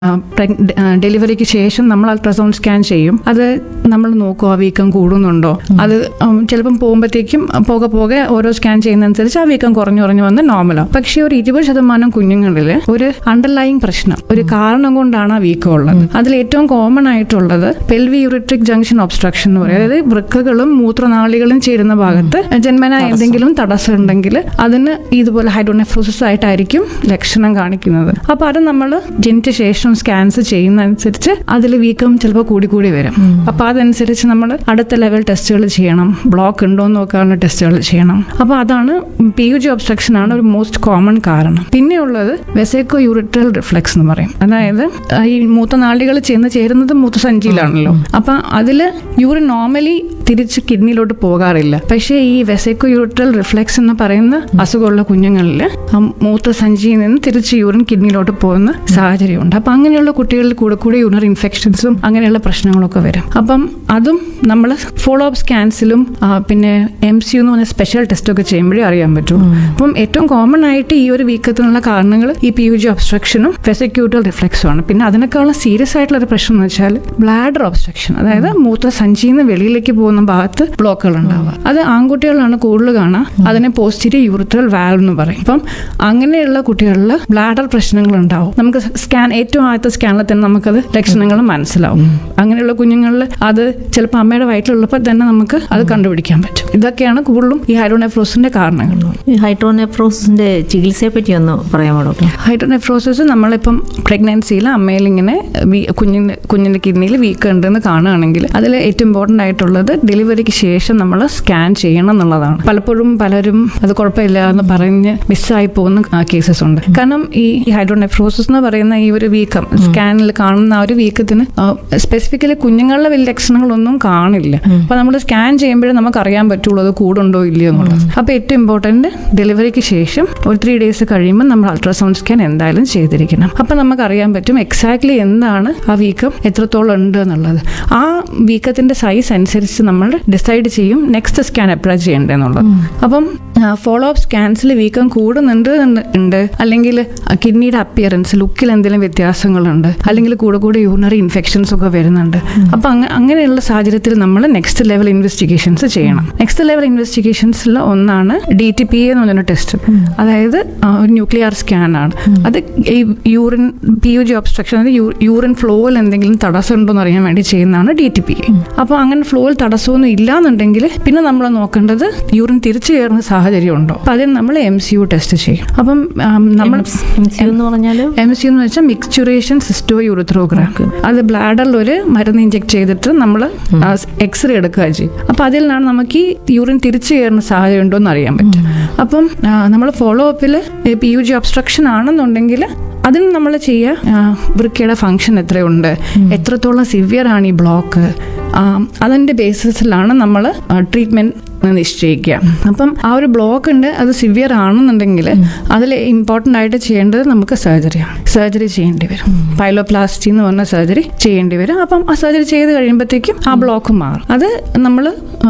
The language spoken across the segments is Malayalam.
ഡെലിവറിക്ക് ശേഷം നമ്മൾ അൾട്രാസൗണ്ട് സ്കാൻ ചെയ്യും അത് നമ്മൾ നോക്കും ആ വീക്കം കൂടുന്നുണ്ടോ അത് ഉം, ചിലപ്പം പോകുമ്പോഴത്തേക്കും പോകെ പോകെ ഓരോ സ്കാൻ ചെയ്യുന്നതനുസരിച്ച് ആ വീക്കം കുറഞ്ഞു കുറഞ്ഞു വന്ന് നോർമലാവും പക്ഷേ ഒരു ഇരുപത് ശതമാനം കുഞ്ഞുങ്ങളിൽ ഒരു അണ്ടർലൈങ് പ്രശ്നം ഒരു കാരണം കൊണ്ടാണ് ആ വീക്കം ഉള്ളത് അതിൽ ഏറ്റവും കോമൺ ആയിട്ടുള്ളത് പെൽവി യൂറിട്രിക് ജംഗ്ഷൻ ഒബ്സ്ട്രക്ഷൻ എന്ന് പറയും അതായത് വൃക്കകളും മൂത്രനാളികളും ചേരുന്ന ഭാഗത്ത് ജന്മന എന്തെങ്കിലും തടസ്സം ഉണ്ടെങ്കിൽ അതിന് ഇതുപോലെ ഹൈഡ്രോനെഫ്രോസിസ് ആയിട്ടായിരിക്കും ലക്ഷണം കാണിക്കുന്നത് അപ്പൊ അത് നമ്മൾ ജനിച്ച ശേഷം സ്കാൻസ് ചെയ്യുന്നതനുസരിച്ച് അതിൽ വീക്കം ചിലപ്പോൾ കൂടി കൂടി വരും അപ്പൊ അതനുസരിച്ച് നമ്മൾ അടുത്ത ലെവൽ ടെസ്റ്റുകൾ ചെയ്യണം ബ്ലോക്ക് ഉണ്ടോ എന്ന് നോക്കാനുള്ള ടെസ്റ്റുകൾ ചെയ്യണം അപ്പൊ അതാണ് പി യു ജി ഒബ്സ്ട്രക്ഷൻ ആണ് ഒരു മോസ്റ്റ് കോമൺ കാരണം പിന്നെയുള്ളത് വെസേക്കോ യൂറിട്രൽ റിഫ്ലെക്സ് എന്ന് പറയും അതായത് ആ, ഈ മൂത്ത നാളികൾ ചെന്ന് ചേരുന്നത് മൂത്രസഞ്ചിയിലാണല്ലോ അപ്പൊ അതില് യൂറിൻ നോർമലി തിരിച്ച് കിഡ്നിയിലോട്ട് പോകാറില്ല പക്ഷേ ഈ വെസേക്കോ യൂറിട്രൽ റിഫ്ലെക്സ് എന്ന് പറയുന്ന അസുഖമുള്ള കുഞ്ഞുങ്ങളിൽ ആ മൂത്രസഞ്ചിയിൽ നിന്ന് തിരിച്ച് യൂറിൻ കിഡ്നിയിലോട്ട് പോകുന്ന സാഹചര്യമുണ്ട് അപ്പം അങ്ങനെയുള്ള കുട്ടികളിൽ കൂടെ കൂടെ യൂറിനറി ഇൻഫെക്ഷൻസും അങ്ങനെയുള്ള പ്രശ്നങ്ങളൊക്കെ വരും അപ്പം അതും നമ്മൾ ഫോളോ അപ്പ് സ്കാൻസിലും ആ, പിന്നെ എം സി എന്ന് പറഞ്ഞ സ്പെഷ്യൽ ടെസ്റ്റ് ഒക്കെ ചെയ്യുമ്പോഴേ അറിയാൻ പറ്റും അപ്പം ഏറ്റവും കോമൺ ആയിട്ട് ഈ ഒരു വീക്കത്തിനുള്ള കാരണങ്ങൾ ഈ പി യു ജി ഒബ്സ്ട്രക്ഷനും വെസക്യൂട്ടൽ റിഫ്ലെക്സും ആണ് പിന്നെ അതിനേക്കാളും സീരിയസ് ആയിട്ടുള്ള ഒരു പ്രശ്നം എന്ന് വെച്ചാൽ ബ്ലാഡർ ഒബ്സ്ട്രക്ഷൻ അതായത് മൂത്രസഞ്ചിയിൽ നിന്ന് വെളിയിലേക്ക് പോകുന്ന ഭാഗത്ത് ബ്ലോക്കുകൾ ഉണ്ടാവുക അത് ആൺകുട്ടികളാണ് കൂടുതൽ കാണുക അതിനെ പോസ്റ്റീരിയർ യൂറിത്രൽ വാൽവ് എന്ന് പറയും അപ്പം അങ്ങനെയുള്ള കുട്ടികളിൽ ബ്ലാഡർ പ്രശ്നങ്ങൾ ഉണ്ടാവും നമുക്ക് സ്കാൻ ഏറ്റവും ആദ്യത്തെ സ്കാനിൽ തന്നെ നമുക്കത് ലക്ഷണങ്ങൾ മനസ്സിലാവും അങ്ങനെയുള്ള കുഞ്ഞുങ്ങളിൽ അത് ചിലപ്പോൾ അമ്മയുടെ വയറ്റിലുള്ളപ്പോൾ തന്നെ നമുക്ക് അത് കണ്ടുപിടിക്കാൻ പറ്റും ഇതൊക്കെയാണ് കൂടുതലും ഈ ഹൈഡ്രോനെഫ്രോസിന്റെ കാരണങ്ങൾ ഈ ഹൈഡ്രോനെഫ്രോസിന്റെ ചികിത്സയെ പറ്റി ഒന്ന് പറയാമോ ഡോക്ടർ ഹൈഡ്രോനെഫ്രോസിസ് നമ്മളിപ്പം പ്രഗ്നൻസിയിൽ അമ്മയിൽ ഇങ്ങനെ വീ- കുഞ്ഞിന്റെ കുഞ്ഞിന്റെ കിഡ്നിയിൽ വീക്ക് ഉണ്ടെന്ന് കാണുകയാണെങ്കിൽ അതിൽ ഏറ്റവും ഇമ്പോർട്ടൻ്റ് ആയിട്ടുള്ളത് ഡെലിവറിക്ക് ശേഷം നമ്മൾ സ്കാൻ ചെയ്യണം എന്നുള്ളതാണ് പലപ്പോഴും പലരും അത് കുഴപ്പമില്ല എന്ന് പറഞ്ഞ് മിസ്സായി പോകുന്ന കേസസ് ഉണ്ട് കാരണം ഈ ഹൈഡ്രോനെഫ്രോസിസ് എന്ന് പറയുന്ന ഈ ഒരു വീക്കം സ്കാനിൽ കാണുന്ന ആ ഒരു വീക്കത്തിന് സ്പെസിഫിക്കലി കുഞ്ഞുങ്ങളുടെ വലിയ ലക്ഷണങ്ങളൊന്നും കാണില്ല അപ്പൊ നമ്മൾ സ്കാൻ ചെയ്യുമ്പോഴേ നമുക്ക് അറിയാൻ പറ്റുള്ളൂ അത് കൂടുണ്ടോ ഇല്ലയോ എന്നുള്ളത് അപ്പൊ ഏറ്റവും ഇമ്പോർട്ടന്റ് ഡെലിവറിക്ക് ശേഷം ഒരു ത്രീ ഡേയ്സ് കഴിയുമ്പോൾ നമ്മൾ അൾട്രാസൗണ്ട് സ്കാൻ എന്തായാലും ചെയ്തിരിക്കണം അപ്പൊ നമുക്ക് അറിയാൻ പറ്റും എക്സാക്ട്ലി എന്താണ് ആ വീക്കം എത്രത്തോളം ഉണ്ട് എന്നുള്ളത് ആ വീക്കത്തിന്റെ സൈസ് അനുസരിച്ച് നമ്മൾ ഡിസൈഡ് ചെയ്യും നെക്സ്റ്റ് സ്കാൻ അപ്ലൈ ചെയ്യേണ്ടതെന്നുള്ളത് അപ്പം ഫോളോ അപ്പ് സ്കാൻസിൽ വീക്കം കൂടുന്നുണ്ട് എന്ന് ഉണ്ട് അല്ലെങ്കിൽ കിഡ്നിയുടെ അപ്പിയറൻസ് ലുക്കിൽ എന്തെങ്കിലും വ്യത്യാസങ്ങളുണ്ട് അല്ലെങ്കിൽ കൂടെ കൂടെ യൂറിനറി ഇൻഫെക്ഷൻസ് ഒക്കെ വരുന്നുണ്ട് അപ്പൊ അങ്ങ- അങ്ങനെയുള്ള സാഹചര്യത്തിൽ നമ്മൾ നെക്സ്റ്റ് ലെവൽ ഇൻവെസ്റ്റിഗേഷൻസ് ചെയ്യണം നെക്സ്റ്റ് ലെവൽ ഇൻവെസ്റ്റിഗേഷൻസിൽ ഒന്നാണ് ഡി ടി പി എന്ന് പറഞ്ഞ ടെസ്റ്റ് അതായത് ആ, ഒരു ന്യൂക്ലിയർ സ്കാൻ ആണ് അത് ഈ urine P U G obstruction അതായത് യൂ- യൂറിൻ ഫ്ലോയിൽ എന്തെങ്കിലും തടസ്സം ഉണ്ടോ എന്ന് അറിയാൻ വേണ്ടി ചെയ്യുന്നതാണ് ഡി ടി പി അപ്പോൾ അങ്ങനെ ഫ്ലോയിൽ തടസ്സമൊന്നും ഇല്ലാന്നുണ്ടെങ്കിൽ പിന്നെ നമ്മൾ നോക്കേണ്ടത് യൂറിൻ തിരിച്ചു കയറുന്ന സാഹചര്യം ഉണ്ടോ അപ്പൊ അതിന് നമ്മൾ എം സി യു ടെസ്റ്റ് ചെയ്യും അപ്പം ആം, നമ്മൾ എം സി എന്ന് പറഞ്ഞാൽ എം സി എന്ന് വെച്ചാൽ മിക്സ്ചുറേഷൻ സിസ്റ്റോ യൂറിത്രോഗ്രാം അത് ബ്ലാഡറിൽ ഒരു മരുന്ന് ഇഞ്ചെക്ട് ചെയ്തിട്ട് നമ്മൾ എക്സ്റേ എടുക്കുക ചെയ്യും അപ്പൊ അതിൽ നിന്നാണ് നമുക്ക് ഈ യൂറിൻ തിരിച്ചു കയറുന്ന സാഹചര്യം ഉണ്ടോ എന്ന് അറിയാൻ പറ്റും അപ്പം നമ്മൾ ഫോളോ അപ്പിൽ പി യു ജി ഒബ്സ്ട്രക്ഷൻ ആണെന്നുണ്ടെങ്കിൽ അതിന് നമ്മൾ ചെയ്യുക ആ, വൃക്കയുടെ ഫങ്ഷൻ എത്രയുണ്ട് എത്രത്തോളം സിവിയർ ആണ് ഈ ബ്ലോക്ക് അതിൻ്റെ ബേസിസിലാണ് നമ്മൾ ട്രീറ്റ്മെൻറ്റ് നിശ്ചയിക്കുക അപ്പം ആ ഒരു ബ്ലോക്ക് ഉണ്ട് അത് സിവിയർ ആണെന്നുണ്ടെങ്കിൽ അതിൽ ഇമ്പോർട്ടൻ്റ് ആയിട്ട് ചെയ്യേണ്ടത് നമുക്ക് സർജറിയാണ് സർജറി ചെയ്യേണ്ടി വരും പൈലോപ്ലാസ്റ്റി എന്ന് പറഞ്ഞ സർജറി ചെയ്യേണ്ടി വരും അപ്പം ആ സർജറി ചെയ്ത് കഴിയുമ്പോഴത്തേക്കും ആ ബ്ലോക്ക് മാറും അത് നമ്മൾ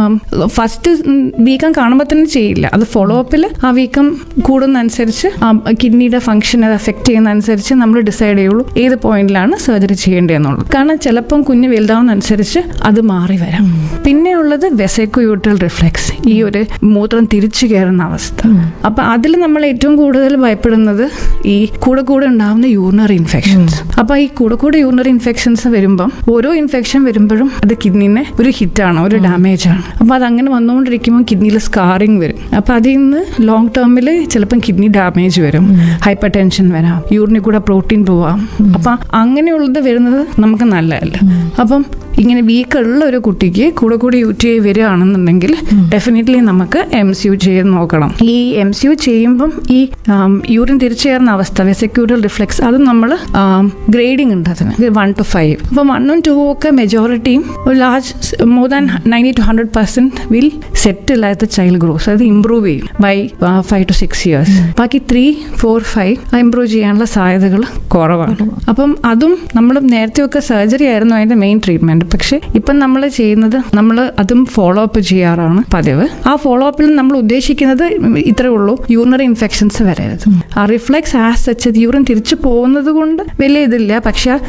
ഫസ്റ്റ് വീക്കം കാണുമ്പോൾ തന്നെ ചെയ്യില്ല അത് ഫോളോ അപ്പിൽ ആ വീക്കം കൂടുന്നതനുസരിച്ച് ആ കിഡ്നിയുടെ ഫംഗ്ഷൻ അത് എഫക്ട് ചെയ്യുന്നതനുസരിച്ച് നമ്മൾ ഡിസൈഡ് ചെയ്യുള്ളൂ ഏത് പോയിന്റിലാണ് സർജറി ചെയ്യേണ്ടതെന്നുള്ളത് കാരണം ചിലപ്പം കുഞ്ഞ് വലുതാവുന്നതനുസരിച്ച് അത് മാറി വരാം പിന്നെ ഉള്ളത് വെസൈക്കോ യൂട്രൽ റിഫ്ലെക്സ് ഈ ഒരു മൂത്രം തിരിച്ചു കയറുന്ന അവസ്ഥ അപ്പൊ അതിൽ നമ്മൾ ഏറ്റവും കൂടുതൽ ഭയപ്പെടുന്നത് ഈ കൂടെ കൂടെ ഉണ്ടാവുന്ന യൂറിനറി ഇൻഫെക്ഷൻസ് അപ്പൊ ഈ കൂടെ കൂടെ യൂറിനറി ഇൻഫെക്ഷൻസ് വരുമ്പം ഓരോ ഇൻഫെക്ഷൻ വരുമ്പോഴും അത് കിഡ്നിനെ ഒരു ഹിറ്റാണ് ഒരു ഡാമേജ് ആണ് അപ്പൊ അത് അങ്ങനെ വന്നുകൊണ്ടിരിക്കുമ്പോൾ കിഡ്നിയിൽ സ്കാറിങ് വരും അപ്പൊ അതിൽ നിന്ന് ലോങ് ടേമിൽ ചിലപ്പം കിഡ്നി ഡാമേജ് വരും ഹൈപ്പർ ടെൻഷൻ വരാം യൂറിനിൽ കൂടെ പ്രോട്ടീൻ പോവാം അപ്പൊ അങ്ങനെയുള്ളത് വരുന്നത് നമുക്ക് നല്ലതല്ല അപ്പം ഇങ്ങനെ വീക്ക് ഉള്ള ഒരു കുട്ടിക്ക് കൂടെ കൂടി യു ടി ഐ വരികയാണെന്നുണ്ടെങ്കിൽ ഡെഫിനറ്റ്ലി നമുക്ക് എം സി യു ചെയ്ത് നോക്കണം ഈ എം സി യു ചെയ്യുമ്പം ഈ യൂറിൻ തിരിച്ചു കയറുന്ന അവസ്ഥ വെസക്യൂട്ടൽ റിഫ്ലെക്സ് അത് നമ്മൾ ഗ്രേഡിംഗ് ഉണ്ട് അതിന് വൺ ടു ഫൈവ് അപ്പം വണ്ണും ടു ഒക്കെ മെജോറിറ്റിയും ഒരു large more than ninety to hundred percent will settle ആയിട്ട് ചൈൽഡ് ഗ്രോസ് അത് ഇംപ്രൂവ് ചെയ്യും by five to six years ബാക്കി ത്രീ ഫോർ ഫൈവ് ഇംപ്രൂവ് ചെയ്യാനുള്ള സാധ്യതകൾ കുറവാണ് അപ്പം അതും നമ്മൾ നേരത്തെയൊക്കെ സർജറി ആയിരുന്നു അതിന്റെ മെയിൻ ട്രീറ്റ്മെന്റ് പക്ഷെ ഇപ്പം നമ്മൾ ചെയ്യുന്നത് നമ്മൾ അതും ഫോളോ അപ്പ് ചെയ്യാറാണ് പതിവ് ആ ഫോളോ അപ്പിൽ നമ്മൾ ഉദ്ദേശിക്കുന്നത് ഇത്രേ ഉള്ളൂ യൂറിനറി ഇൻഫെക്ഷൻസ് വരരുത് ആ റിഫ്ലെക്സ് ആസ് സച്ച് യൂറിൻ തിരിച്ചു പോകുന്നത് കൊണ്ട് വലിയ ഇതില്ല പക്ഷെ